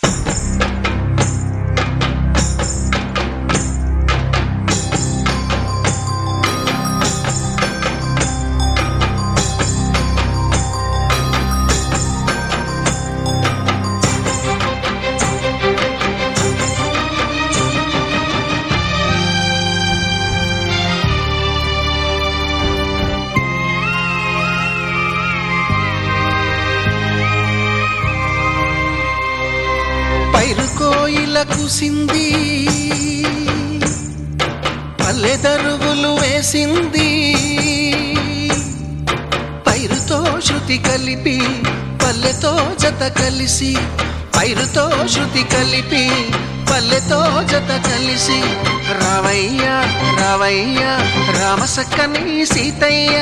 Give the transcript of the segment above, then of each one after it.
పైరు కోయిల కుసింది పల్లె దరువులు వేసింది పైరుతో శృతి కలిపి పల్లెతో జత కలిసి పైరుతో శృతి కలిపి పల్లెతో జత కలిసి రావయ్య రావయ్య రామసక్కని సీతయ్య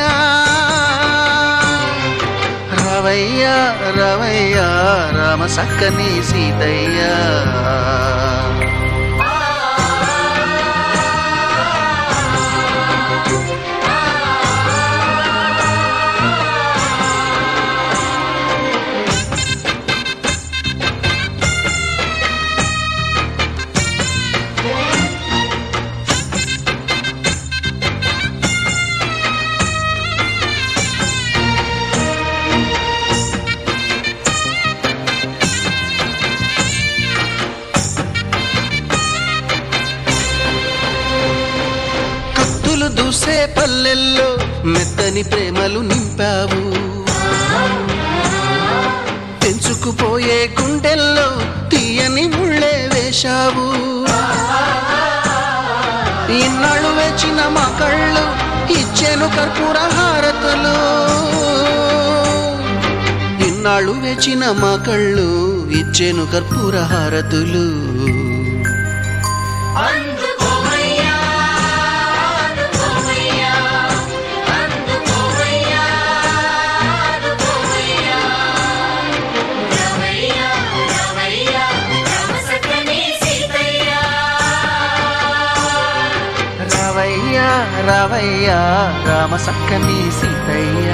రావయ్య రావయ్య రామసక్కని సీతయ్య కత్తులు దూసే పల్లెల్లో మెత్తని ప్రేమలు నింపావు తెంచుకుపోయే గుండెల్లో తీయని ముళ్ళే వేశావు ఇన్నాళ్ళు వేచిన మా కళ్ళు ఇచ్చేను కర్పూర హారతులు ఇన్నాళ్ళు వేచిన మా కళ్ళు ఇచ్చేను కర్పూర హారతులు అందుకోవయ్యా అందుకోవయ్యా అందుకోవయ్యా అందుకోవయ్యా రవయ్యా రవయ్యా రామసక్కని సీతయ్యా రావయ్య రావయ్య రామ సక్కని సీతయ్య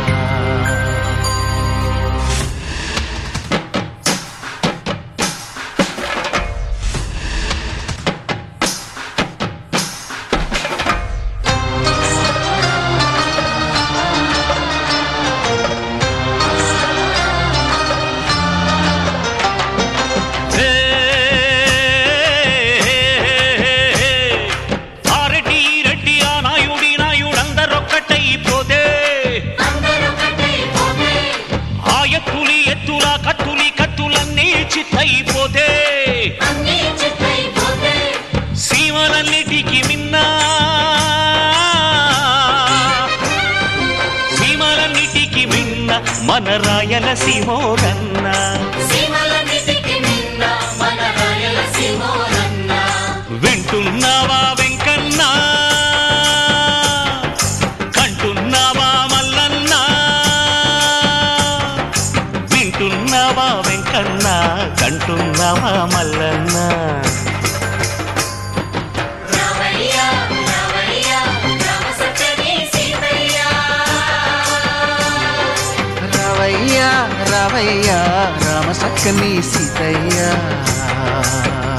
ఆరెడ్డి రెడ్డి ఆ నాయుడి నాయుడందరొక్కటైపోతే అందరొకటైపోతే ఆ ఎత్తులి ఎత్తుల కత్తులి కత్తులన్నీ చిత్తైపోతే అన్నీ చిత్తైపోతే సీమలన్నిటికి మిన్న సీమలన్నిటికి మిన్న మన రాయల సీమోరన్న సీమలన్నిటికి నిన్న మన రాయలసీమోరన్న వింటున్నావా వెంకన్నా కంటున్నావా మల్లన్నా వింటున్నావా వెంకన్నా కంటున్నావా మల్లన్నా రావయ్యా రావయ్యా రామసక్కని సీతయ్యా రావయ్య రావయ్య రామ సక్కని సీతయ్య